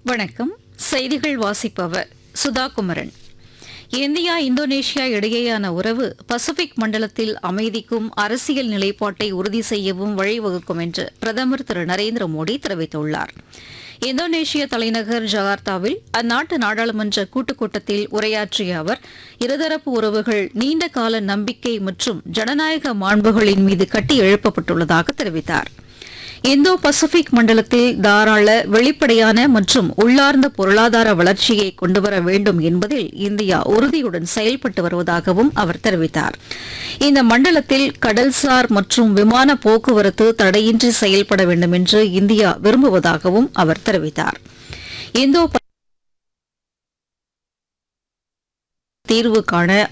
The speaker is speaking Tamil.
வணக்கம் செய்திகள் வாசிப்பவர் சுதா குமரன் இந்தியா இந்தோனேஷியா இடையேயான உறவு பசிபிக் மண்டலத்தில் அமைதிக்கும் அரசியல் நிலைப்பாட்டை உறுதி செய்யவும் வழிவகுக்கும் என்று பிரதமர் திரு நரேந்திர மோடி தெரிவித்துள்ளார் இந்தோனேஷிய தலைநகர் ஜகார்த்தாவில் அந்நாட்டு நாடாளுமன்ற கூட்டுக் கூட்டத்தில் உரையாற்றிய அவர் இருதரப்பு உறவுகள் நீண்ட கால நம்பிக்கை மற்றும் ஜனநாயக மாண்புகளின் மீது கட்டி எழுப்பப்பட்டுள்ளதாக தெரிவித்தார் இந்தோ பசிபிக் மண்டலத்தில் தாராள வெளிப்படையான மற்றும் உள்ளார்ந்த பொருளாதார வளர்ச்சியை கொண்டுவர வேண்டும் என்பதில் இந்தியா உறுதியுடன் செயல்பட்டு வருவதாகவும் அவர் தெரிவித்தார் இந்த மண்டலத்தில் கடல்சார் மற்றும் விமான போக்குவரத்து தடையின்றி செயல்பட வேண்டும் என்று இந்தியா விரும்புவதாகவும் அவர் தெரிவித்தார் இந்தோ தீர்வு காண